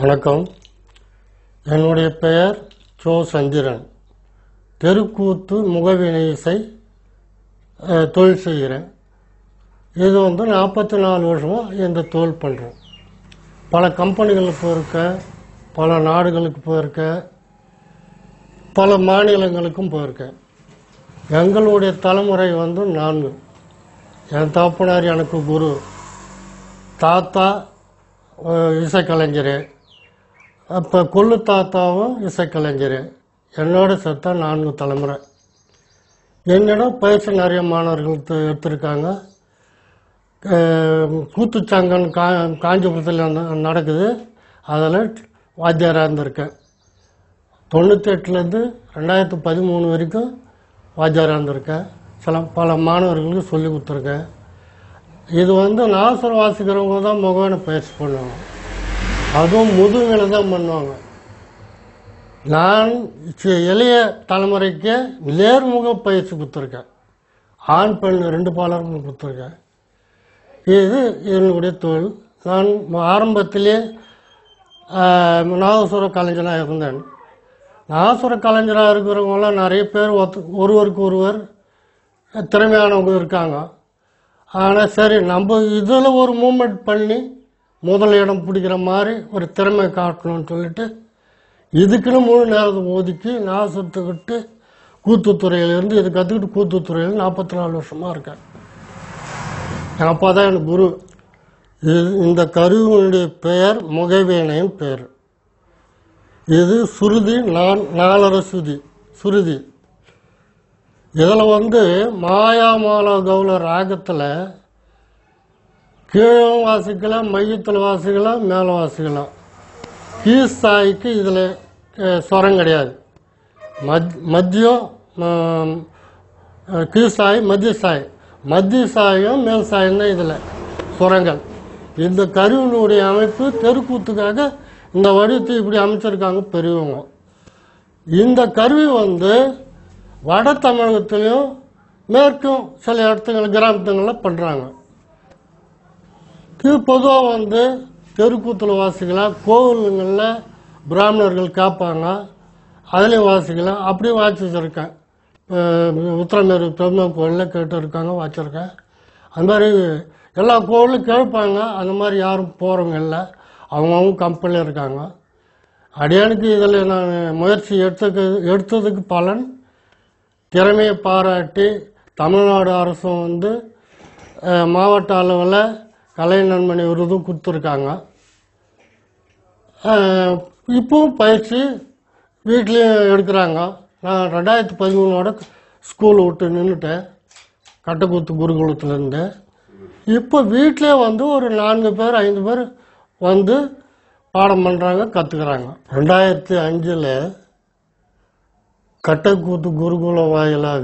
வணக்கம் என்னுடைய பெயர் சோ சந்திரன் தெருக்கூத்து முகவினை இசை அஹ், தொழில் செய்கிறேன் இது வந்து நாற்பத்தி நாலு வருஷமாக இந்த தொழில் பண்ணுறோம் பல கம்பெனிகளுக்கு போயிருக்கேன் பல நாடுகளுக்கு போயிருக்கேன் பல மாநிலங்களுக்கும் போயிருக்கேன் எங்களுடைய தலைமுறை வந்து நான்கு என் தகப்பனார் எனக்கு குரு தாத்தா அஹ், இசைக்கலைஞர் அப்போ கொள்ளு தாத்தாவும் இசைக்கலைஞர் என்னோட சேர்த்தா நான்கு தலைமுறை என்னிடம் பயிற்சி நிறைய மாணவர்கள் எடுத்து- எடுத்திருக்காங்க அஹ், கூத்துச்சங்கம் கா காஞ்சிபுரத்தில் ந- நடக்குது அதில் வாத்தியாராக இருந்திருக்கேன் தொண்ணூற்றி எட்டுலேருந்து ரெண்டாயிரத்து பதிமூணு வரைக்கும் வாத்தியாராக இருந்திருக்கேன் சில பல மாணவர்களுக்கு சொல்லி கொடுத்துருக்கேன் இது வந்து நாசர் வாசிக்கிறவங்க தான் முகவனை பயிற்சி பண்ணுவாங்க அதுவும் முதுகில் தான் பண்ணுவாங்க நான் சி- இளைய தலைமுறைக்கு நேர்முக பயிற்சி கொடுத்துருக்கேன் ஆண் பெண் ரெண்டு பாலருக்கும் கொடுத்துருக்கேன் இது என்னுடைய தொழில் நான் ஆரம்பத்திலே ஆஹ், நாதசுர கலைஞனாக இருந்தேன் நாதசுர கலைஞராக இருக்கிறவங்களாம் நிறைய பேர் ஒத்து ஒருவருக்கு ஒருவர் திறமையானவங்க இருக்காங்க ஆனால் சரி நம்ம இதில் ஒரு மூமெண்ட் பண்ணி முதல் இடம் பிடிக்கிற மாதிரி ஒரு திறமை காட்டணும்னு சொல்லிட்டு இதுக்குன்னு முழு நேரத்தை ஒதுக்கி நாசத்துக்கிட்டு கூத்துத்துறையிலேருந்து இது கற்றுக்கிட்டு கூத்துத்துறையில் நாற்பத்தி நாலு வருஷமாக இருக்கேன் என் அப்பா தான் எனக்கு குரு இது இந்த கருவினுடைய பெயர் முகவேனையின் பெயர் இது சுருதி நான் நாலரை சுதி சுருதி இதில் வந்து மாயாமால கௌல ராகத்தில் கீழும் வாசிக்கலாம் மையத்தில் வாசிக்கலாம் மேலே வாசிக்கலாம் கீழ்ஸ்தாய்க்கு இதில் ஸ்வரம் கிடையாது மத் மத்தியம் ஆம், அஹ், கீழ்ஸ்தாய் மத்திய சாய் மத்திய சாயும் மேல் சாயம் தான் இதில் சுரங்கள் இந்த கருவினுடைய அமைப்பு தெருக்கூத்துக்காக இந்த வடிவத்தை இப்படி அமைச்சிருக்காங்க பெரியவங்க இந்த கருவி வந்து வட தமிழகத்திலையும் மேற்கும் சில இடத்துங்கள் கிராமத்துங்களில் பண்ணுறாங்க இது பொதுவாக வந்து தெருக்கூத்தில் வாசிக்கலாம் கோவிலுங்களில் பிராமணர்கள் கேட்பாங்க அதுலேயும் வாசிக்கலாம் அப்படியே வாசி வச்சுருக்கேன் உத்திரமேரு பெருமாள் கோயிலில் கேட்டு இருக்காங்க வாச்சிருக்கேன் அந்த மாதிரி எல்லா கோவிலும் கேட்பாங்க அந்த மாதிரி யாரும் போகிறவங்க இல்லை அவங்கவுங்க கம்பெனியில் இருக்காங்க அடியானுக்கு இதில் நான் முயற்சி எடுத்துக்கு எடுத்ததுக்கு பலன் திறமையை பாராட்டி தமிழ்நாடு அரசும் வந்து அஹ், மாவட்ட அளவில் கலை நன்மணி விருதும் கொடுத்துருக்காங்க அஹ், இப்பவும் பயிற்சி வீட்லேயும் எடுக்கிறாங்க நான் ரெண்டாயிரத்தி பதிமூணோட ஸ்கூல் விட்டு நின்றுட்டேன் கட்டக்கூத்து குருகுலத்துலேருந்து இப்போ வீட்டிலே வந்து ஒரு நான்கு பேர் ஐந்து பேர் வந்து பாடம் பண்ணுறாங்க கற்றுக்குறாங்க ரெண்டாயிரத்தி அஞ்சில் கட்டக்கூத்து குருகுலம் வாயிலாக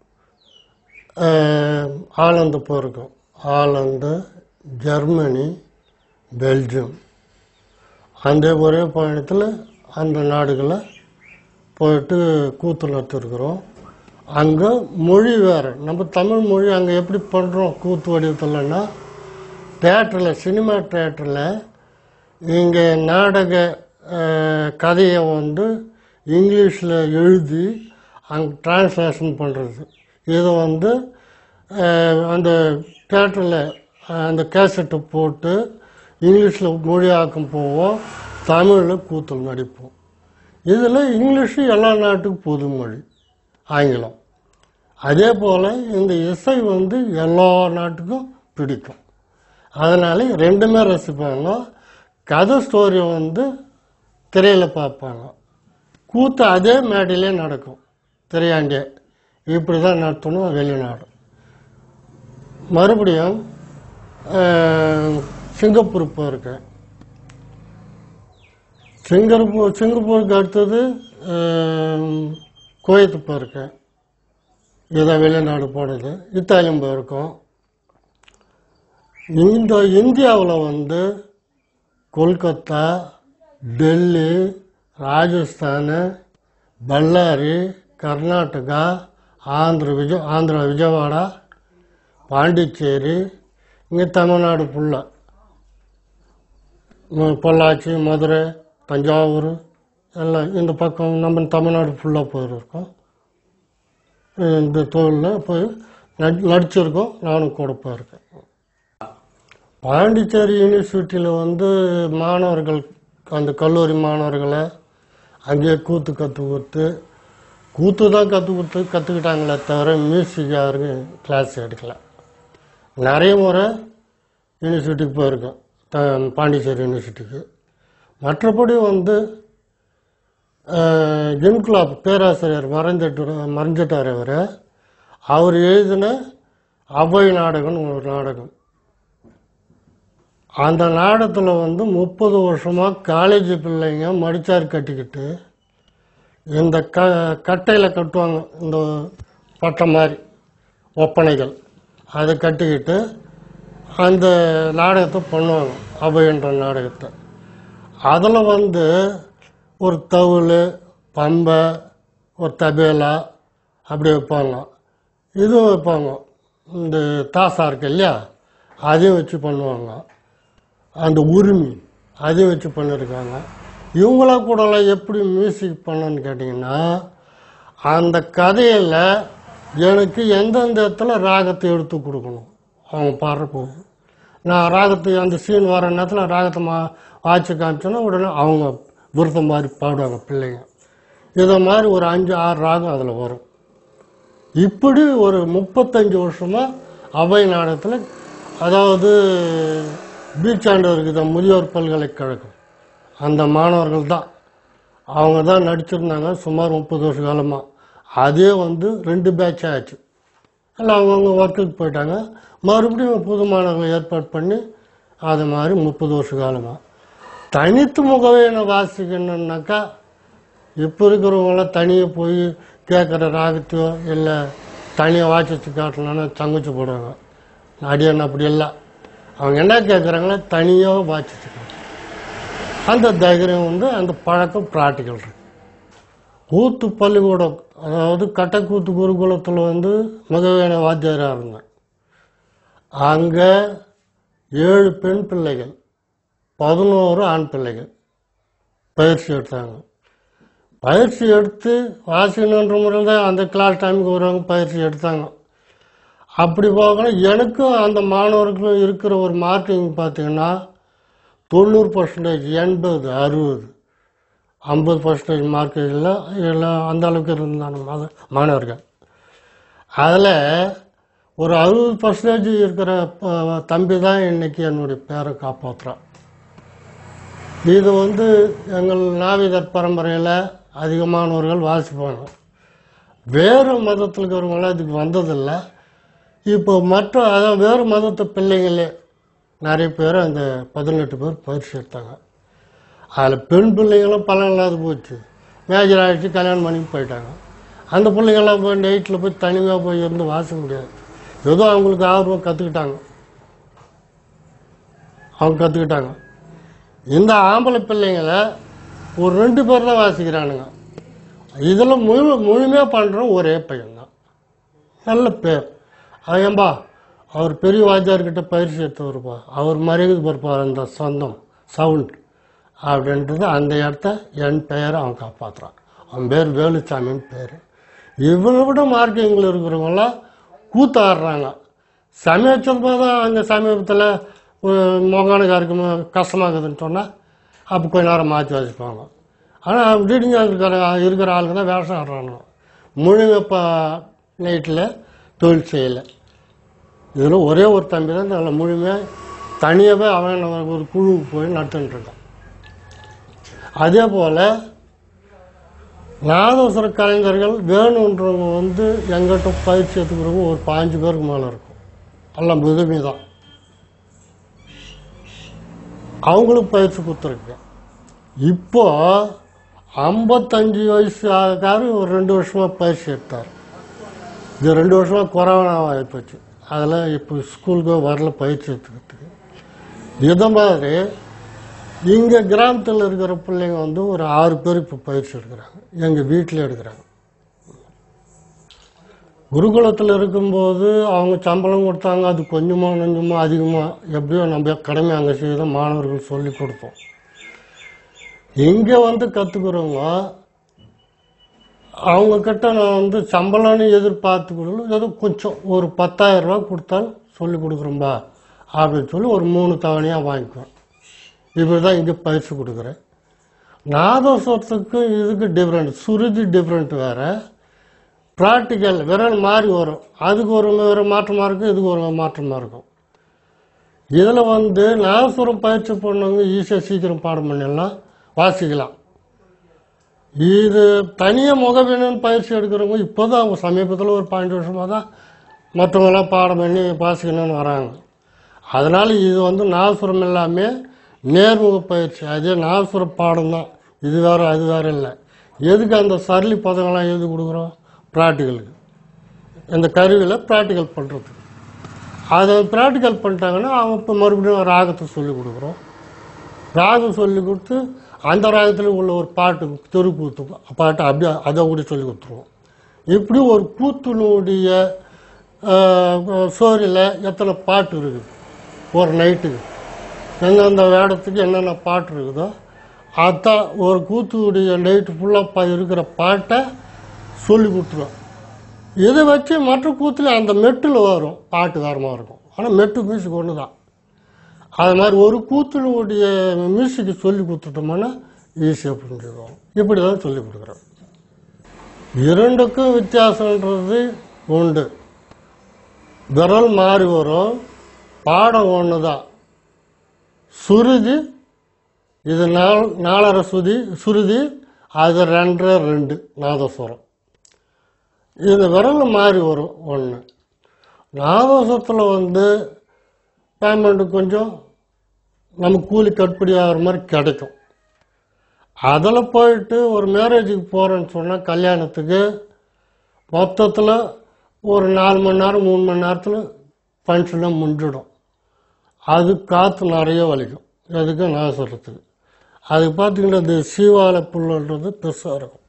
அஹ், ஆலந்து போயிருக்கோம் ஆலந்து ஜெர்மனி பெல்ஜியம் அந்த ஒரே பயணத்தில் அந்த நாடுகளை போயிட்டு கூத்து நடத்திருக்கிறோம் அங்கே மொழி வேறு நம்ம தமிழ் மொழி அங்கே எப்படி பண்ணுறோம் கூத்து வடிவத்தில்னா தேட்டரில் சினிமா தேட்டரில் இங்கே நாடக அஹ், கதையை வந்து இங்கிலீஷில் எழுதி அங்கே டிரான்ஸ்லேஷன் பண்ணுறது இது வந்து அஹ், அந்த தேட்டரில் அந்த கேசட்டை போட்டு இங்கிலீஷில் மொழியாக்கம் போவோம் தமிழில் கூத்தல் நடிப்போம் இதில் இங்கிலீஷு எல்லா நாட்டுக்கும் பொது மொழி ஆங்கிலம் அதே போல் இந்த இசை வந்து எல்லா நாட்டுக்கும் பிடிக்கும் அதனால ரெண்டுமே ரசிப்பாங்க கதை ஸ்டோரி வந்து திரையில் பார்ப்பாங்க கூத்து அதே மேடையிலே நடக்கும் திரையாண்டே இப்படி தான் நடத்தணும் வெளிநாடு மறுபடியும் அஹ், சிங்கப்பூர் போயிருக்கேன் சிங்கப்பூர் சிங்கப்பூருக்கு அடுத்தது அஹ், குவைத்து போயிருக்கேன் இதான் வெளிநாடு போனது இத்தாலியும் போயிருக்கோம் இந்த இந்தியாவில் வந்து கொல்கத்தா டெல்லி ராஜஸ்தான் பல்லாரி கர்நாடகா ஆந்திர விஜய் ஆந்திரா விஜயவாடா பாண்டிச்சேரி இங்கே தமிழ்நாடு ஃபுல்லாக பொள்ளாச்சி மதுரை தஞ்சாவூர் எல்லாம் இந்த பக்கம் நம்ம தமிழ்நாடு ஃபுல்லாக போயிருக்கோம் இந்த தொழிலில் போய் நடி நடிச்சிருக்கோம் நானும் கூட போயிருக்கேன் பாண்டிச்சேரி யூனிவர்சிட்டியில் வந்து மாணவர்கள் அந்த கல்லூரி மாணவர்களை அங்கேயே கூத்து கற்றுக் கொடுத்து கூத்து தான் கற்றுக் கொடுத்து கற்றுக்கிட்டாங்களே தவிர மியூசிக் யாருக்கும் கிளாஸ் எடுக்கல நிறைய முறை யூனிவர்சிட்டிக்கு போயிருக்கேன் த- பாண்டிச்சேரி யூனிவர்சிட்டிக்கு மற்றபடி வந்து ஜிம்குலாப் பேராசிரியர் மறைஞ்சிட்டு மறைஞ்சிட்டார் அவர் அவர் எழுதின அபை நாடகம்னு ஒரு நாடகம் அந்த நாடகத்தில் வந்து முப்பது வருஷமாக காலேஜ் பிள்ளைங்க மடிச்சார் கட்டிக்கிட்டு இந்த க கட்டையில் கட்டுவாங்க இந்த பட்டை மாதிரி ஒப்பனைகள் அதை கட்டிக்கிட்டு அந்த நாடகத்தை பண்ணுவாங்க அபயன்ற நாடகத்தை அதில் வந்து ஒரு தவுள் பம்பை ஒரு தபேலா அப்படி வைப்பாங்க இதுவும் வைப்பாங்க இந்த தாசா இருக்கு இல்லையா அதையும் வச்சு பண்ணுவாங்க அந்த உரிமை அதையும் வச்சு பண்ணியிருக்காங்க இவங்களா கூடலாம் எப்படி மியூசிக் பண்ணணும்னு கேட்டிங்கன்னா அந்த கதையில் எனக்கு எந்தெந்த இடத்துல ராகத்தை எடுத்து கொடுக்கணும் அவங்க பாடுறப்போது நான் ராகத்தை அந்த சீன் வர நேரத்தில் ராகத்தை மா வாட்சி காமிச்சோன்னா உடனே அவங்க விருப்பம் மாதிரி பாடுவாங்க பிள்ளைங்க இதை மாதிரி ஒரு அஞ்சு ஆறு ராகம் அதில் வரும் இப்படி ஒரு முப்பத்தஞ்சு வருஷமா அவை நாடகத்தில் அதாவது பீச்சாண்டு இருக்குது முதியோர் பல்கலைக்கழகம் அந்த மாணவர்கள் தான் அவங்க தான் நடிச்சிருந்தாங்க சுமார் முப்பது வருஷ காலமாக அதே வந்து ரெண்டு பேட்ச் ஆச்சு எல்லாம் அவங்கவுங்க ஒர்க்குக்கு போயிட்டாங்க மறுபடியும் புது மாணவர்களை ஏற்பாடு பண்ணி அது மாதிரி முப்பது வருஷ காலமாக தனித்து முகவேனை வாசிக்கணுன்னாக்கா இப்போ இருக்கிறவங்களாம் தனியாக போய் கேட்குற ராகத்தையோ இல்லை தனியாக வாசிச்சு காட்டலான்னு தங்கச்சி போடுவாங்க அடியான் அப்படி இல்லை அவங்க என்ன கேட்குறாங்களோ தனியாக வாசிச்சு காட்டணும் அந்த தைரியம் வந்து அந்த பழக்கம் ப்ராக்டிக்கல் இருக்கு கூத்து பள்ளிக்கூடம் அதாவது கட்டக்கூத்து குருகுலத்தில் வந்து மகவேன வாத்தியாராக இருந்தேன் அங்கே ஏழு பெண் பிள்ளைகள் பதினோரு ஆண் பிள்ளைகள் பயிற்சி எடுத்தாங்க பயிற்சி எடுத்து வாசிக்கணுன்ற முறையில் தான் அந்த கிளாஸ் டைமுக்கு வருவாங்க பயிற்சி எடுத்தாங்க அப்படி போகணும் எனக்கும் அந்த மாணவர்களுக்கும் இருக்கிற ஒரு மார்க்கிங் பார்த்தீங்கன்னா தொண்ணூறு பர்சன்டேஜ் எண்பது அறுபது ஐம்பது பர்சன்டேஜ் மார்க் இல்லை எல்லாம் அந்த அளவுக்கு இருந்தாங்க மாத- மாணவர்கள் அதில் ஒரு அறுபது பர்சன்டேஜ் இருக்கிற ப- தம்பி தான் இன்னைக்கு என்னுடைய பேரை காப்பாற்றுறான் இது வந்து எங்கள் நாவிதர் பரம்பரையில் அதிகமானவர்கள் வாசிப்பாங்க வேறு மதத்தில் இருக்கிறவங்களாம் இதுக்கு வந்ததில்லை இப்போ மற்ற அதான் வேறு மதத்து பிள்ளைங்களே நிறைய பேர் அந்த பதினெட்டு பேர் பயிற்சி எடுத்தாங்க அதில் பெண் பிள்ளைங்களும் பலன் இல்லாத போச்சு மேஜர் ஆகிடுச்சு கல்யாணம் பண்ணி போயிட்டாங்க அந்த பிள்ளைங்கள்லாம் போய் நைட்டில் போய் தனிமையாக போய் இருந்து வாசிக்க முடியாது ஏதோ அவங்களுக்கு ஆர்வம் கற்றுக்கிட்டாங்க அவங்க கற்றுக்கிட்டாங்க இந்த ஆம்பளை பிள்ளைங்களை ஒரு ரெண்டு பேர் தான் வாசிக்கிறானுங்க இதில் முழு முழுமையாக பண்ணுற ஒரே பையன்தான் நல்ல பேர் ஏன்பா அவர் பெரிய வாத்தியார்கிட்ட பயிற்சி எடுத்து வருப்பா அவர் மறைவுக்கு பொறுப்பார் அந்த சொந்தம் சவுண்ட் அப்படின்றது அந்த இடத்த என் பெயரை அவன் காப்பாற்றுறான் அவன் பேர் வேலுச்சாமின்னு பேர் இவனை விட மார்க்கிங்கில் இருக்கிறவங்களாம் கூத்தாடுறாங்க சமீபத்தில் தான் அங்கே சமீபத்தில் மொகானுக்காருக்கு கஷ்டமாகுதுன்னு சொன்னால் அப்போ கொஞ்ச நேரம் மாற்றி வச்சுப்பாங்க ஆனால் ரீடிங்காக இருக்கிற இருக்கிற ஆளுங்க தான் வேஷம் ஆடுறாங்க முழுமை இப்போ நைட்டில் தொழில் செய்யலை இதில் ஒரே ஒரு தம்பி தான் நல்ல முழுமையாக தனியாகவே அவன் ஒரு குழுவுக்கு போய் நடத்தின்னு இருக்கான் அதே போல் நாதஸ்வர கலைஞர்கள் வேணுன்றவங்க வந்து எங்கிட்ட பயிற்சி எடுத்துக்கிறவங்க ஒரு பாஞ்சு பேருக்கு மேலே இருக்கும் எல்லாம் மிதுமி தான் அவங்களுக்கு பயிற்சி கொடுத்துருக்கேன் இப்போ ஐம்பத்தஞ்சு வயசு ஆகாரு ஒரு ரெண்டு வருஷமா பயிற்சி எடுத்தார் இது ரெண்டு வருஷமா கொரோனா ஆகிப்போச்சு அதெல்லாம் இப்போ ஸ்கூலுக்கு வரல பயிற்சி எடுத்துக்கிறதுக்கு இதை மாதிரி இங்கே கிராமத்தில் இருக்கிற பிள்ளைங்க வந்து ஒரு ஆறு பேர் இப்போ பயிற்சி எடுக்கிறாங்க எங்கள் வீட்டில் எடுக்கிறாங்க குருகுலத்தில் இருக்கும்போது அவங்க சம்பளம் கொடுத்தாங்க அது கொஞ்சமாக கொஞ்சமாக அதிகமாக எப்படியோ நம்ம கடமை அங்கே செய்த மாணவர்கள் சொல்லி கொடுப்போம் இங்கே வந்து கற்றுக்குறவங்க அவங்க கிட்ட நான் வந்து சம்பளம்னு எதிர்பார்த்து கொடுக்கல ஏதோ கொஞ்சம் ஒரு பத்தாயிரம் ரூபா கொடுத்தாலும் சொல்லி கொடுக்குறோம்பா அப்படின்னு சொல்லி ஒரு மூணு தவணையாக வாங்கிக்குவேன் இப்படி தான் இங்கே பயிற்சி கொடுக்குறேன் நாதஸ்வரத்துக்கு இதுக்கு டிஃப்ரெண்ட் சுருதி டிஃப்ரெண்ட் வேறு ப்ராக்டிக்கல் விரல் மாறி வரும் அதுக்கு ஒரு ஒரு மாற்றமாக இருக்கும் இதுக்கு ஒரு மாற்றமாக இருக்கும் இதில் வந்து நாதஸ்வரம் பயிற்சி பண்ணவங்க ஈஸியாக சீக்கிரம் பாடம் பண்ணிடலாம் வாசிக்கலாம் இது தனியாக முகவேணுன்னு பயிற்சி எடுக்கிறவங்க இப்போ தான் அவங்க சமீபத்தில் ஒரு பதினஞ்சு வருஷமாக தான் மற்றவங்களாம் பாடம் பண்ணி வாசிக்கணும்னு வராங்க அதனால் இது வந்து நாசுரம் எல்லாமே நேர்முக பயிற்சி அதே நாசுர பாடம் தான் இது வேறு அது வேறு இல்லை எதுக்கு அந்த சரளி பதங்கள்லாம் எழுதி கொடுக்குறோம் ப்ராக்டிக்கலுக்கு இந்த கருவியில் ப்ராக்டிக்கல் பண்ணுறதுக்கு அதை ப்ராக்டிக்கல் பண்ணிட்டாங்கன்னா அவங்க இப்போ மறுபடியும் ராகத்தை சொல்லி கொடுக்குறோம் ராகம் சொல்லி கொடுத்து அந்த ராகத்தில் உள்ள ஒரு பாட்டு தெரு கூத்து பாட்டு அப்படியே அதை கூட சொல்லி கொடுத்துருவோம் இப்படி ஒரு கூத்தினுடைய ஸ்டோரியில் எத்தனை பாட்டு இருக்குது ஒரு நைட்டுக்கு எந்தெந்த வேடத்துக்கு என்னென்ன பாட்டு இருக்குதோ அதான் ஒரு கூத்துடைய நைட்டு ஃபுல்லாக இருக்கிற பாட்டை சொல்லி கொடுத்துருவோம் இதை வச்சு மற்ற கூத்துல அந்த மெட்டில் வரும் பாட்டு வேறமாக இருக்கும் ஆனால் மெட்டு மியூசிக் ஒன்று தான் அது மாதிரி ஒரு கூத்தினுடைய மியூசிக்கு சொல்லி கொடுத்துட்டோம்னா ஈஸியாக புரிஞ்சுக்குவோம் இப்படி தான் சொல்லி கொடுக்குறோம் இரண்டுக்கும் வித்தியாசன்றது உண்டு விரல் மாறி வரும் பாடம் ஒன்று தான் சுருதி இது நால் நாலரை சுதி சுருதி அது ரெண்டரை ரெண்டு நாதஸ்வரம் இந்த விரல் மாறி வரும் ஒன்று நாதஸ்வரத்தில் வந்து பேமெண்ட் கொஞ்சம் நம்ம கூலி கட்டுப்படி ஆகிற மாதிரி கிடைக்கும் அதில் போயிட்டு ஒரு மேரேஜுக்கு போகிறேன்னு சொன்னால் கல்யாணத்துக்கு மொத்தத்தில் ஒரு நாலு மணி நேரம் மூணு மணி நேரத்தில் ஃபங்க்ஷனை முடிஞ்சிடும் அது காற்று நிறைய வலிக்கும் எதுக்கு நான் சொல்கிறதுக்கு அதுக்கு பார்த்தீங்கன்னா இந்த சீவால புல்லுன்றது பெருசாக இருக்கும்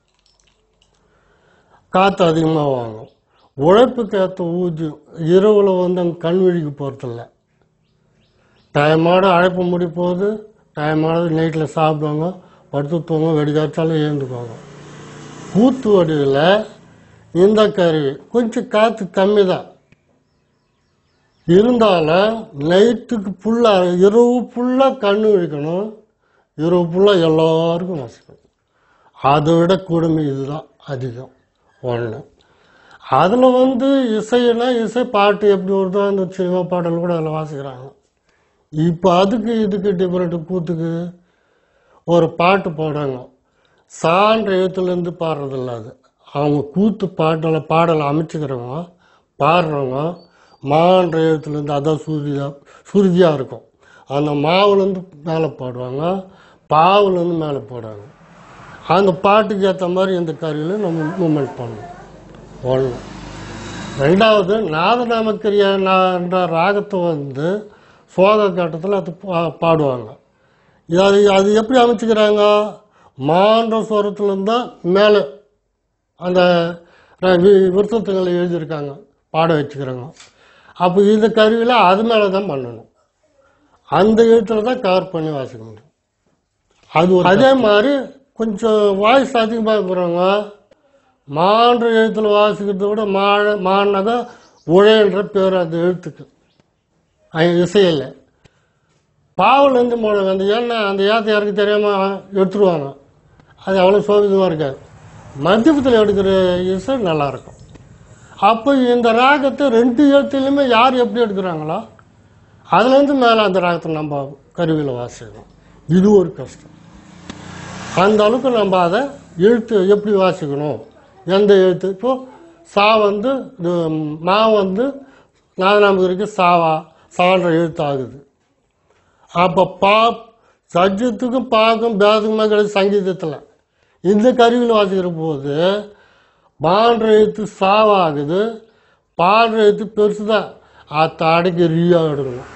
காற்று அதிகமாக வாங்கும் உழைப்புக்கு ஏற்ற ஊதியம் இரவில் வந்து அங்கே கண் விழிக்கு போகிறதில்ல டைமோட அழைப்பு முடி போகுது டைமோட நைட்டில் சாப்பிடுவாங்க படுத்து தூங்க வெடிக்காய்ச்சாலும் எழுந்துக்குவாங்க கூத்து வடிவில் இந்த கருவி கொஞ்சம் காற்று கம்மி தான் இருந்தாலும் நைட்டுக்கு ஃபுல்லாக இரவு ஃபுல்லாக கண்ணு விழிக்கணும் இரவு ஃபுல்லாக எல்லாருக்கும் வசிக்கணும் அதை விட கொடுமை இதுதான் அதிகம் ஒன்று அதில் வந்து இசைனா இசை பாட்டு எப்படி வருதோ அந்த சினிமா பாடல் கூட அதில் வாசிக்கிறாங்க இப்போ அதுக்கு இதுக்கு டிஃப்ரெண்ட் கூத்துக்கு ஒரு பாட்டு பாடுறாங்க சான்ற எழுத்துலேருந்து பாடுறதில்ல அது அவங்க கூத்து பாட்டில் பாடலை அமைச்சுக்கிறவங்க பாடுறவங்க மான்ற எழுத்துலேருந்து அதான் சுருதியாக சுருதியாக இருக்கும் அந்த மாவுலேருந்து மேலே பாடுவாங்க பாவுலேருந்து மேலே பாடுவாங்க அந்த பாட்டுக்கு ஏற்ற மாதிரி இந்த கருவியில் நம்ம மூமெண்ட் பண்ணணும் ஒன்று ரெண்டாவது நாதநாமக்கிரியா என்ற ராகத்தை வந்து சோக கட்டத்தில் அது பா- பாடுவாங்க இது அது அது எப்படி அமைச்சுக்கிறாங்க மான்ற ஸ்வரத்துலேருந்து தான் மேலே அந்த ர- வி- விருத்தத்துங்களை எழுதியிருக்காங்க பாட வச்சுக்கிறாங்க அப்போ இந்த கருவியில் அது மேலே தான் பண்ணணும் அந்த எழுத்துல தான் கவர் பண்ணி வாசிக்க முடியும் அது ஒரு அதே மாதிரி கொஞ்சம் வாய்ஸ் அதிகமாக இருக்கிறவங்க மான்ற எழுத்துல வாசிக்கிறத விட மான மானாக உழைன்ற பேர் அந்த எழுத்துக்கு அஹ் இசையில் பாவலேருந்து போடுவாங்க அந்த எண்ணெய் அந்த ஏத்த யாருக்கு தெரியாமல் எடுத்துருவாங்க அது அவ்வளோ சோபிதமாக இருக்காது மத்தியத்தில் எடுக்கிற இசை நல்லாயிருக்கும் அப்போ இந்த ராகத்தை ரெண்டு எழுத்துலையுமே யார் எப்படி எடுக்கிறாங்களோ அதுலேருந்து மேலே அந்த ராகத்தை நம்ம கருவியில் வாசிக்கணும் இது ஒரு கஷ்டம் அந்த அளவுக்கு நம்ம அதை எழுத்து எப்படி வாசிக்கணும் எந்த எழுத்து இப்போ சா வந்து இது மா வந்து நாதநாமகிரிக்கு சாவா சான்ற எழுத்து ஆகுது அப்போ பா சஜ்ஜத்துக்கும் பாக்கும் பேதகமாக கிடையாது சங்கீதத்தில் இந்த கருவியில் வாசிக்கிற போது பான்ற எழுத்து சாவாகுது பாடுற எழுத்து பெருசு தான் அதை அடக்கி ரீயா எடுக்கணும்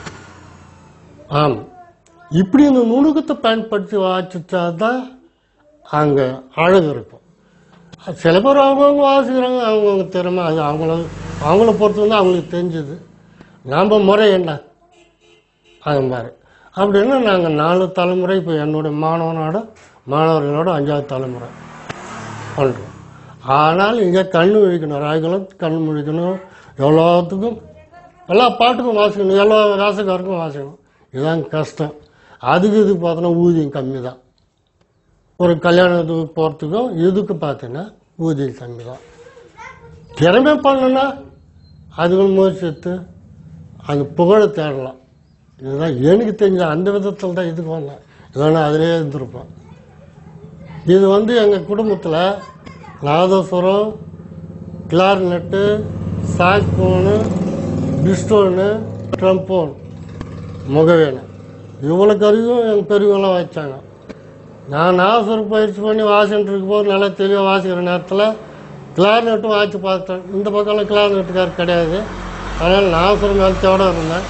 ஆமாம் இப்படி இந்த நுணுக்கத்தை பயன்படுத்தி வாசிச்சா தான் அங்கே அழகு இருக்கும் சில பேர் அவங்கவுங்க வாசிக்கிறாங்க அவங்கவுங்க திறமை அது அவங்கள அவங்கள பொறுத்து வந்து அவங்களுக்கு தெரிஞ்சது நம்ம முறை என்ன அது மாதிரி அப்படின்னா நாங்கள் நாலு தலைமுறை இப்போ என்னுடைய மாணவனோட மாணவர்களோட அஞ்சாவது தலைமுறை பண்ணுறோம் ஆனால் இங்கே கண் முழிக்கணும் ராகுலம் கண் முழிக்கணும் எவ்வளோத்துக்கும் எல்லா பாட்டுக்கும் வாசிக்கணும் எல்லா ராசக்காருக்கும் வாசிக்கணும் இதுதான் கஷ்டம் அதுக்கு இதுக்கு பார்த்தோன்னா ஊதியம் கம்மி தான் ஒரு கல்யாணத்துக்கு போகிறதுக்கும் இதுக்கு பார்த்தீங்கன்னா ஊதியம் கம்மி தான் திறமை பண்ணனா அதுகள் முயற்சித்து அந்த புகழை தேடலாம் இதுதான் எனக்கு தெரிஞ்ச அந்த விதத்தில் தான் இதுக்கு வந்தேன் இல்லைன்னா அதிலே இருந்திருப்பேன் இது வந்து எங்கள் குடும்பத்தில் நாதஸ்வரம் கிளார்னெட்டு சாக்போனு பிஸ்டோனு ட்ரம்போன் முகவேனு இவ்வளோ கருவியும் எங்கள் பெரியவங்களாம் வச்சாங்க நான் நாதஸ்வரம் பயிற்சி பண்ணி வாசிட்டு இருக்கும்போது நல்லா தெளிவாக வாசிக்கிற நேரத்தில் கிளார்னெட்டும் வாசி பார்த்தேன் இந்த பக்கம்லாம் கிளார்னெட்டுக்கார் கிடையாது அதனால் நாதஸ்வரம் மேலத்தோட இருந்தேன்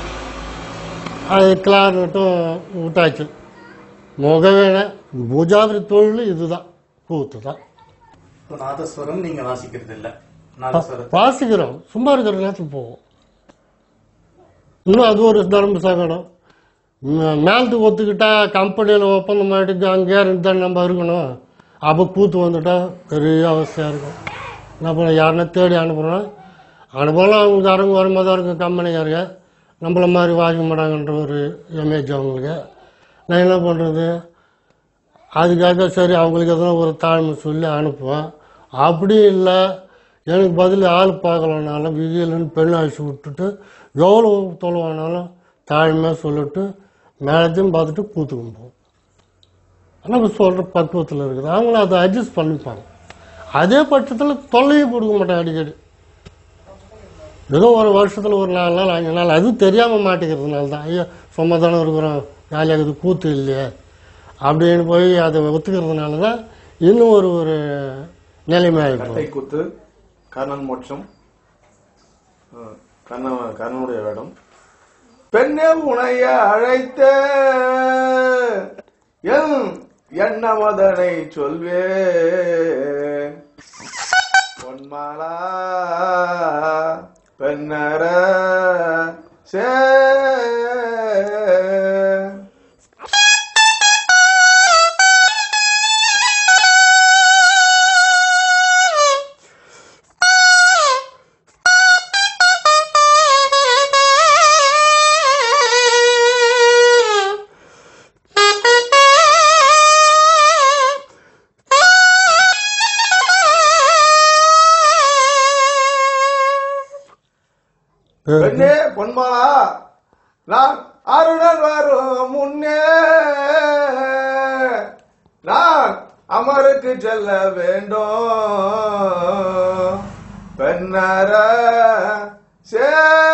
அது கிளார்னெட்டும் விட்டாச்சு முகவேன பூஜாதிரி தொழில் இதுதான் கூத்து தான் இப்போ நாதஸ்வரம் நீங்க வாசிக்கிறது இல்ல நாதஸ்வரம் வாசிக்கிறோம் சும்மா இருக்கிற நேரத்துக்கு போவோம் இன்னும் அது ஒரு தர்ம சங்கடம் மே- மேலத்துக்கு ஒத்துக்கிட்டா கம்பெனியில் ஒப்பந்தம் ஆகிட்டு அங்கே இருந்து தான் நம்ம இருக்கணும் அப்போ கூத்து வந்துட்டா பெரிய அவஸ்தையாக இருக்கும் என்ன பண்ண யாருன்னா தேடி அனுப்புகிறோம் அனுப்பலாம் அவங்களுக்கு அரங்கு வரும்போது தான் இருக்கும் கம்பெனிக்காரங்க நம்மள மாதிரி வாசிக்க மாட்டாங்கன்ற ஒரு இமேஜ் அவங்களுக்கு நான் என்ன பண்ணுறது அதுக்காக சரி அவங்களுக்கு எதனா ஒரு தாழ்மை சொல்லி அனுப்புவேன் அப்படி இல்லை எனக்கு பதில் ஆள் பார்க்கலனாலும் விதியிலன்னு பெண் அழைச்சி விட்டுட்டு எவ்வளோ தொலைவானாலும் தாழ்மையாக சொல்லிட்டு மேலத்தையும் பார்த்துட்டு கூத்துக்கும் போவோம் நம்ம சொல்கிற பக்குவத்தில் இருக்குது அவங்களும் அதை அட்ஜஸ்ட் பண்ணிப்பாங்க அதே பட்சத்தில் தொல்லையும் கொடுக்க மாட்டாங்க அடிக்கடி ஏதோ ஒரு வருஷத்தில் ஒரு நாலு நாள் அஞ்சு நாள் அதுவும் தெரியாமல் மாட்டேங்கிறதுனால தான் ஐயோ சும்மா தானே இருக்கிறோம் ஜாலியாக இது கூத்து இல்லையே அப்படின்னு போய் அதை ஒத்துக்கிறதுனால தான் இன்னும் ஒரு ஒரு நிலைமையாகிப்போம் கட்டை குத்து கர்ணன் மோட்சம் அஹ், கர்ண கர்ணனுடைய வேடம் பெண்ணே உனைய அழைத்த என் எண்ணமதனை சொல்வேன் பொன்மாலா பெண்ணர சே பெண்ணே பொன்மாலா நான் அருணன் வரும் முன்னே நான் அமருக்கு செல்ல வேண்டும் பெண்ணர சே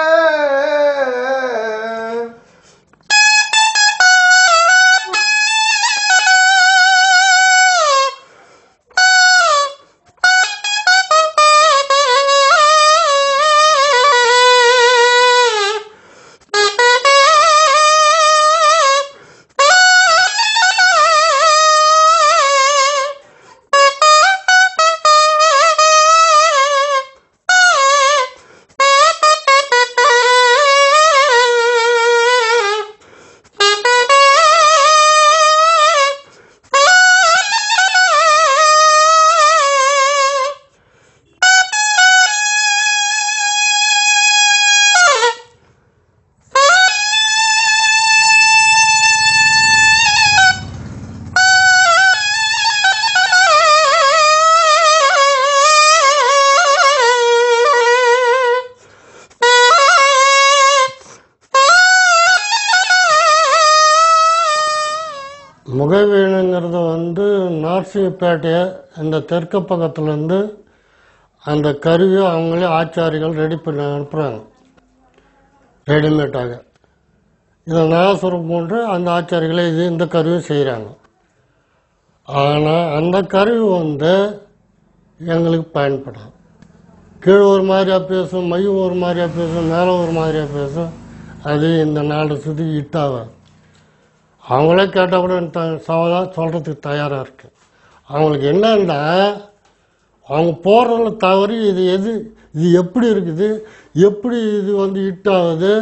முகவீணுங்கிறது வந்து நார்சிப்பேட்டை இந்த தெற்கு பக்கத்துலேருந்து அந்த கருவியை அவங்களே ஆச்சாரிகள் ரெடி பண்ணி அனுப்புகிறாங்க ரெடிமேட்டாக இதை நாசுரம் போன்று அந்த ஆச்சாரிகளே இது இந்த கருவியை செய்கிறாங்க ஆனால் அந்த கருவி வந்து எங்களுக்கு பயன்படாது கீழே ஒரு மாதிரியா பேசும் மையம் ஒரு மாதிரியா பேசும் மேலே ஒரு மாதிரியா பேசும் அது இந்த நாலு சுற்றி இட்டாகாது அவங்களே கேட்டால் கூட த சவதா சொல்கிறதுக்கு தயாராக இருக்கு அவங்களுக்கு என்னன்னா அவங்க போடுறதுல தவறி இது எது இது எப்படி இருக்குது எப்படி இது வந்து ஹிட் ஆகுது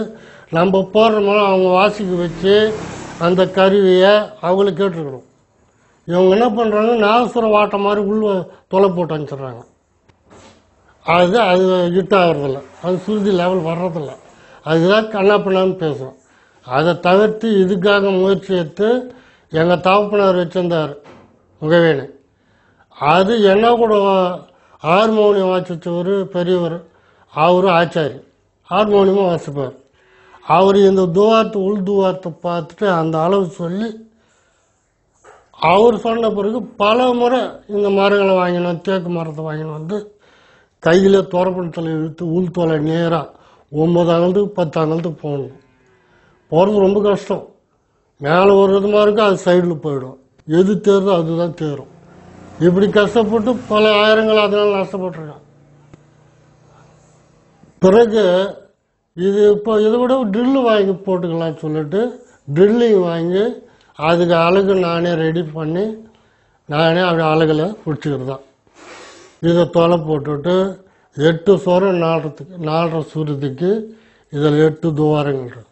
நம்ம போடுறோமோ அவங்க வாசிக்க வச்சு அந்த கருவியை அவங்களுக்கு கேட்டுருக்கணும் இவங்க என்ன பண்ணுறாங்க நாகசுரம் வாட்ட மாதிரி உள்ள தொலை போட்டு அனுப்பிச்சிடுறாங்க அது அது ஹிட் ஆகிறதில்ல அது சுருதி லெவல் வர்றதில்ல அதுதான் கண்ணா பின்னான்னு பேசும் அதை தவிர்த்து இதுக்காக முயற்சி எடுத்து எங்கள் தகப்பனார் வச்சிருந்தார் முகவேணி அது என்ன கூட ஹார்மோனியம் வாசிச்சவர் பெரியவர் அவரும் ஆச்சாரி ஹார்மோனியமும் வாசிப்பார் அவர் இந்த துவார்த்தை உள் துவார்த்தை பார்த்துட்டு அந்த அளவு சொல்லி அவர் சொன்ன பிறகு பல முறை இந்த மரங்களை வாங்கினோம் தேக்கு மரத்தை வாங்கினு வந்து கையில் துறப்பணத்தில் இழுத்து உள் தொலை நேராக ஒம்பது அகலத்துக்கு பத்து அகலத்துக்கு போகணும் போகிறது ரொம்ப கஷ்டம் மேலே ஒரு விதமாக இருக்கும் அது சைடில் போயிடும் எது தேருதோ அதுதான் தேரும் இப்படி கஷ்டப்பட்டு பல ஆயிரங்கள் அதனால நஷ்டப்பட்டிருக்கான் பிறகு இது இப்போ இதை விட ட்ரில்லு வாங்கி போட்டுக்கலாம்னு சொல்லிட்டு ட்ரில்லிங் வாங்கி அதுக்கு அழகு நானே ரெடி பண்ணி நானே அப்படி அழகில் பிடிச்சிக்கிறது தான் இதை தொலை போட்டுட்டு எட்டு சொரம் நாடுறதுக்கு நாடுற சுருதிக்கு இதில் எட்டு துவாரங்கள் இருக்கு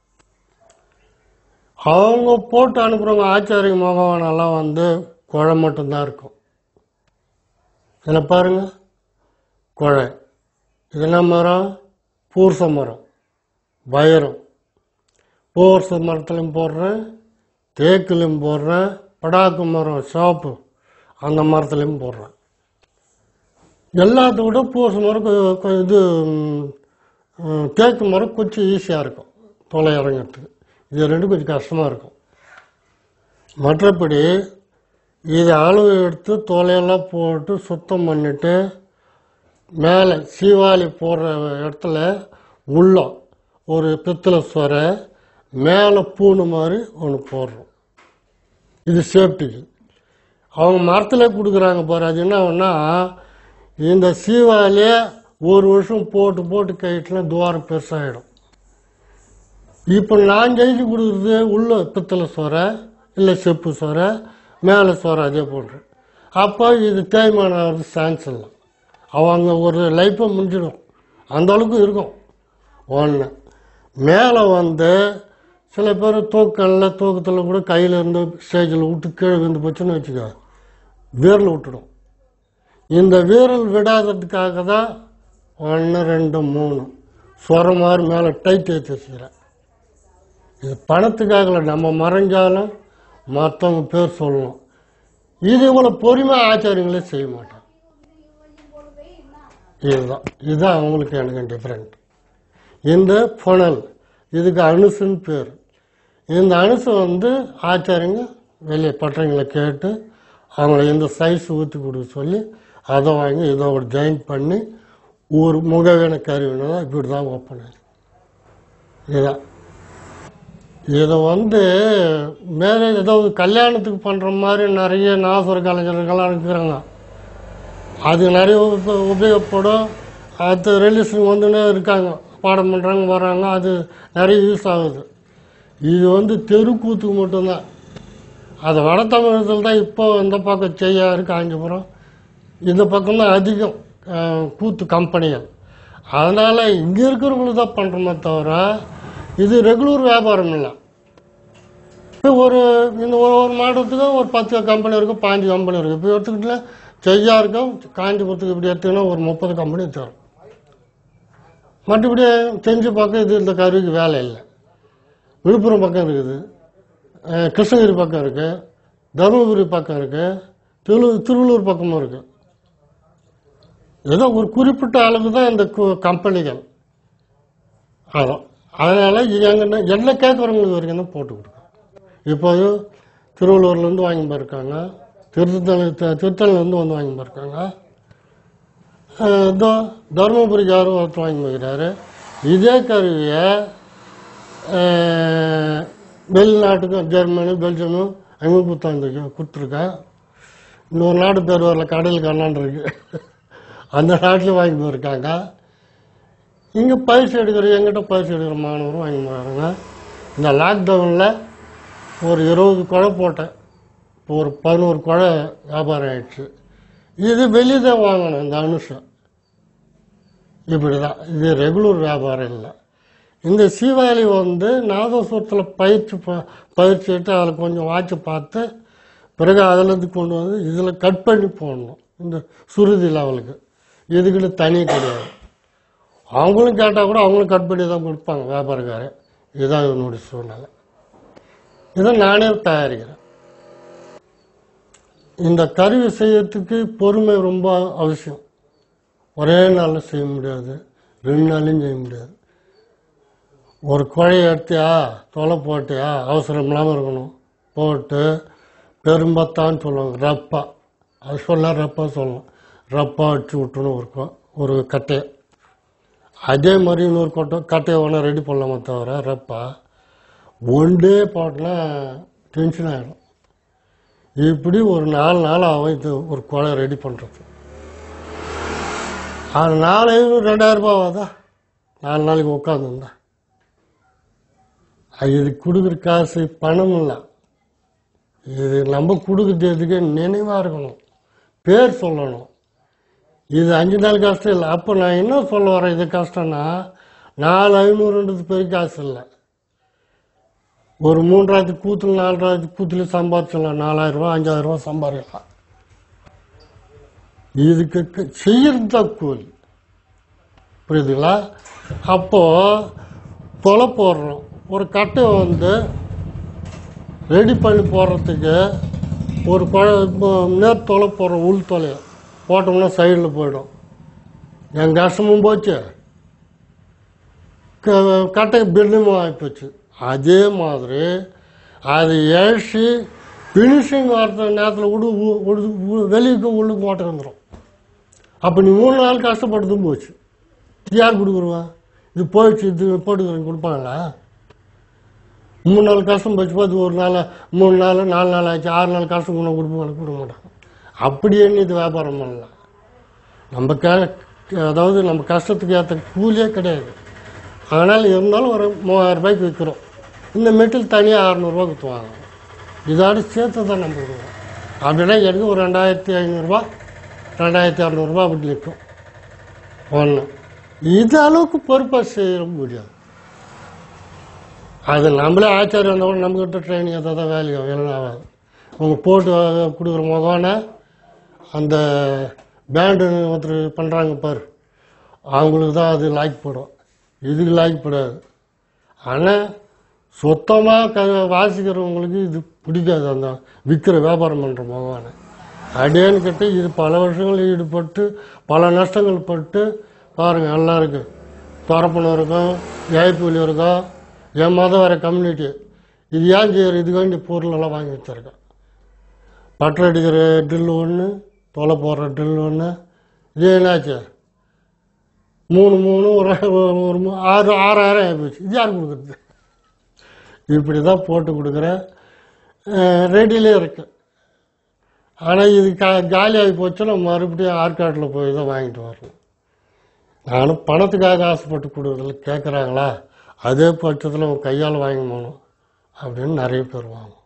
அவங்க போட்டு அனுப்புகிறவங்க ஆச்சாரிய மகவானெல்லாம் வந்து குழை மட்டும்தான் இருக்கும் இதில் பாருங்க குழை இது என்ன மரம் பூர்ச மரம் வைரம் பூர்ச மரத்துலையும் போடுறேன் தேக்குலையும் போடுறேன் படாக்கு மரம் சோப்பு அந்த மரத்துலையும் போடுறேன் எல்லாத்த விட பூச மரம் கொ- கொ- இது ம், ம், தேக்கு மரம் கொஞ்சம் ஈஸியாக இருக்கும் தொலை இறங்கிறதுக்கு இது ரெண்டும் கொஞ்சம் கஷ்டமாக இருக்கும் மற்றபடி இதை அளவு எடுத்து தொலையெல்லாம் போட்டு சுத்தம் பண்ணிட்டு மேலே சீவாளி போடுற இடத்துல உள்ள ஒரு பித்தளை சொரை மேலே பூணு மாதிரி ஒன்று போடுறோம் இது சேஃப்டிக்கு அவங்க மரத்தில் கொடுக்குறாங்க பாரு அது என்ன ஆகும்னா இந்த சீவாலியே ஒரு வருஷம் போட்டு போட்டு கைட்டுனா துவாரம் பெருசாகிடும் இப்போ நான் செஞ்சு கொடுக்குறது உள்ள பித்தளை சொரை இல்லை செப்பு சொரை மேலே சொரை அதே போன்று அப்போ இது தேய்மானம் ஆகிறது சான்ஸ் இல்லை அவங்க ஒரு லைஃப்பை முடிஞ்சிடும் அந்த அளவுக்கு இருக்கும் ஒன்று மேலே வந்து சில பேர் தூக்கல்ல தூக்கத்தில் கூட கையில் இருந்து ஸ்டேஜில் விட்டு கீழே விழுந்து போச்சுன்னு வச்சுக்கோ வீரல் விட்டுடும் இந்த வீரல் விடாததுக்காக தான் ஒன்று ரெண்டு மூணு சொர மாதிரி மேலே டைட் ஏற்றி வச்சுக்கிறேன் இது பணத்துக்காக இல்லை நம்ம மறைஞ்சாலும் மற்றவங்க பேர் சொல்லணும் இது இவ்வளோ பொறுமையாக ஆச்சாரியங்களே செய்ய மாட்டாங்க இதுதான் இதுதான் அவங்களுக்கு எனக்கு டிஃப்ரெண்ட் இந்த புனல் இதுக்கு அனுசுன்னு பேர் இந்த அனுசு வந்து ஆச்சாரியங்க வெளியே பட்டவங்களை கேட்டு அவங்கள இந்த சைஸ் ஊற்றி கொடுக்க சொல்லி அதை வாங்கி இதோட ஜாயின் பண்ணி ஒரு முகவேன கருவினா தான் இப்படி தான் ஓப்பன் இதுதான் இதை வந்து மேலே ஏதாவது கல்யாணத்துக்கு பண்ணுற மாதிரி நிறைய நாசுர கலைஞர்கள்லாம் இருக்கிறாங்க அது நிறைய உப- உபயோகப்படும் அடுத்த ரிலீஸுக்கு வந்துன்னே இருக்காங்க பாடம் பண்ணுறாங்க வராங்க அது நிறைய யூஸ் ஆகுது இது வந்து தெருக்கூத்துக்கு மட்டும்தான் அது வட தமிழகத்தில் தான் இப்போ இந்த பக்கம் செய்யாறு காஞ்சிபுரம் இந்த பக்கம் தான் அதிகம் அஹ், கூத்து கம்பெனிகள் அதனால் இங்கே இருக்கிறவங்களுக்கு தான் பண்ணுறோமே தவிர இது ரெகுலர் வியாபாரம் இல்லை இப்போ ஒரு இந்த ஒரு ஒரு மாவட்டத்துக்கு ஒரு பத்து கம்பெனி இருக்கும் பாஞ்சு கம்பெனி இருக்குது இப்போ எடுத்துக்கிட்டா செய்யாருக்கும் காஞ்சிபுரத்துக்கு இப்படி எடுத்தீங்கன்னா ஒரு முப்பது கம்பெனி தரும் மற்றபடி செஞ்சு பக்கம் இது இந்த கருவிக்கு வேலை இல்லை விழுப்புரம் பக்கம் இருக்குது அஹ் கிருஷ்ணகிரி பக்கம் இருக்குது தருமபுரி பக்கம் இருக்குது திரு திருவள்ளூர் பக்கமும் இருக்குது ஏதோ ஒரு குறிப்பிட்ட அளவு தான் இந்த கு- கம்பெனிகள் அதான் அதனால் இது எங்கன்னா என்ன கேட்குறவங்களுக்கு வரைக்கும் தான் போட்டு கொடுக்கும் இப்போது திருவள்ளூர்லேருந்து வாங்கி போயிருக்காங்க திருத்தணி திருத்தணிலேருந்து வந்து வாங்கி போயிருக்காங்க அஹ் இதோ தருமபுரிக்கு யாரும் ஒருத்தர் வாங்கி போயிருக்காரு இதே கருவியை அஹ், வெளிநாட்டுக்கும் ஜெர்மனி பெல்ஜியமு அங்கே புத்தாந்து கொடுத்துருக்கேன் இன்னொரு நாடு பேர் வரல கடலுக்கு அண்ணாண்டு இருக்கு அந்த நாட்டில் வாங்கி போயிருக்காங்க இங்கே பயிற்சி எடுக்கிற எங்கிட்ட பயிற்சி எடுக்கிற மாணவரும் வாங்கி போகிறாங்க இந்த லாக்டவுனில் ஒரு இருபது குழை போட்டேன் இப்போ ஒரு பதினோரு குழை வியாபாரம் ஆயிடுச்சு இது வெளியே தான் வாங்கணும் இந்த அனுஷம் இப்படி தான் இது ரெகுலர் வியாபாரம் இல்லை இந்த சீவாளி வந்து நாதஸ்வரத்தில் பயிற்சி ப- பயிற்சி எடுத்து அதில் கொஞ்சம் வாட்சி பார்த்து பிறகு அதுலேருந்து கொண்டு வந்து இதில் கட் பண்ணி போடணும் இந்த சுருதி லெவலுக்கு இதுக்குன்னு தனி கிடையாது அவங்களும் கேட்டால் கூட அவங்களும் கட் பண்ணி தான் கொடுப்பாங்க வியாபாரக்காரர் இதுதான் என்னுடைய சூழ்நிலை இதை நானே தயாரிக்கிறேன் இந்த கருவி செய்யறதுக்கு பொறுமை ரொம்ப அவசியம் ஒரே நாளில் செய்ய முடியாது ரெண்டு நாளையும் செய்ய முடியாது ஒரு குழைய எடுத்தியா தொலை போட்டியா அவசரம் இல்லாமல் இருக்கணும் போட்டு பெரும்பத்தான்னு சொல்லுவாங்க ரப்பா அது சொல்ல ரப்பா சொல்லலாம் ரப்பா அடிச்சு விட்டுணும் ஒரு கொ- ஒரு கட்டையை அதே மாதிரி இன்னொரு கொட்டை கட்டையை ஒன்றா ரெடி பண்ணலாமே தவிர ரப்பா ஒன் டே போட்டனா டென்ஷன் ஆகிடும் இப்படி ஒரு நாலு நாள் ஆகும் இது ஒரு குழை ரெடி பண்ணுறது அது நாலு ஐநூறு ரெண்டாயிரம் ரூபாய் ஆகுதா நாலு நாளைக்கு உட்காந்துருந்தா இது கொடுக்குற காசு பணம் இல்லை இது நம்ம கொடுக்குறதுக்கு நினைவாக இருக்கணும் பேர் சொல்லணும் இது அஞ்சு நாள் கஷ்டம் இல்லை அப்போ நான் என்ன சொல்ல வரேன் இது கஷ்டம்னா நாலு ஐநூறுன்றது பெரிய காசு இல்லை ஒரு மூன்றாயிரத்து கூத்துல நாலாயிரத்து கூத்துல சம்பாதிச்சிடலாம் நாலாயிரம் ரூபா அஞ்சாயிரம் ரூபா சம்பாதிக்கலாம் இதுக்கு க- செய்யறது தான் கூலி புரியுதுங்களா அப்போ தொலை போடுறோம் ஒரு கட்டை வந்து ரெடி பண்ணி போடுறதுக்கு ஒரு குழ இப்போ நேர் தொலை போடுறோம் உள் தொலையை போட்டோம்னா சைடில் போயிடும் என் கஷ்டமும் போச்சு க- கட்டை பில்லுமும் ஆகிப்போச்சு அதே மாதிரி அது ஏசி ஃபினிஷிங் வர்ற நேரத்தில் விடு வெளியுக்கு உள்ளுக்கு ஓட்ட வந்துடும் அப்போ நீ மூணு நாள் கஷ்டப்பட்டதும் போச்சு இது யார் கொடுக்குருவா இது போயிடுச்சு இது போட்டுக்கிறேன் கொடுப்பாங்களா மூணு நாள் கஷ்டம் போச்சு பார்த்து ஒரு நாள் மூணு நாள் நாலு நாள் ஆச்சு ஆறு நாள் கஷ்டம் கொண்டு கொடுப்பாங்க கொடுக்க மாட்டாங்க அப்படி என்ன இது வியாபாரம் பண்ணலாம் நம்ம க அதாவது நம்ம கஷ்டத்துக்கு ஏற்ற கூலியே கிடையாது அதனால் இருந்தாலும் ஒரு மூவாயிரம் ரூபாய்க்கு விற்கிறோம் இந்த மெட்டீரியல் தனியாக அறநூறுவா கொடுத்துவாங்க இதோட சேர்த்து தான் நம்ம கொடுக்குறோம் அப்படின்னா எனக்கு ஒரு ரெண்டாயிரத்தி ஐநூறுரூவா ரெண்டாயிரத்தி அறநூறுபா அப்படி நிற்கும் ஒன்று இது அளவுக்கு பொறுப்பாக செய்ய முடியாது அது நம்மளே ஆச்சாரியம் இருந்தால் நம்மக்கிட்ட ட்ரைனிங் எதாவது தான் வேலைக்கு வேலை ஆகாது உங்கள் போட்டு கொடுக்குற முகம்னா அந்த பேண்டு ஒருத்தர் பண்ணுறாங்க பாரு அவங்களுக்கு தான் அது லாய்க் போடும் இதுக்கு லாய்க் போடாது ஆனால் சுத்தமாக க வாசிக்கிறவங்களுக்கு இது பிடிக்காது அந்த விற்கிற வியாபாரம் பண்ணுற முகமான அடேன்னு கேட்டு இது பல வருஷங்கள் ஈடுபட்டு பல நஷ்டங்கள் பட்டு பாருங்கள் எல்லாம் இருக்கு துறப்பணம் இருக்கும் ஏய்ப்புலி இருக்கும் என் மதம் வர கம்யூனிட்டி இது ஏன் செய்யற இதுக்கு வேண்டிய பொருள் எல்லாம் வாங்கி வச்சிருக்கேன் பட்டர் அடிக்கிற ட்ரில் ஒன்று தொலை போடுற ட்ரில் ஒன்று இது என்னாச்சு மூணு மூணு ஒரு ஒரு மூ- ஆறு ஆறாயிரம் ஆகிப்போச்சு இது யார் கொடுக்குறது இப்படி தான் போட்டு கொடுக்குறேன் ரெடியிலே இருக்கு ஆனால் இது கா காலி ஆகி போச்சுன்னா மறுபடியும் ஆற்காட்டில் போய் தான் வாங்கிட்டு வரணும் நானும் பணத்துக்காக ஆசைப்பட்டு கொடுக்குறதில்ல கேட்குறாங்களா அதே பட்சத்தில் உன் கையால் வாங்கி போகணும் அப்படின்னு நிறைய பேர் வாங்குவோம்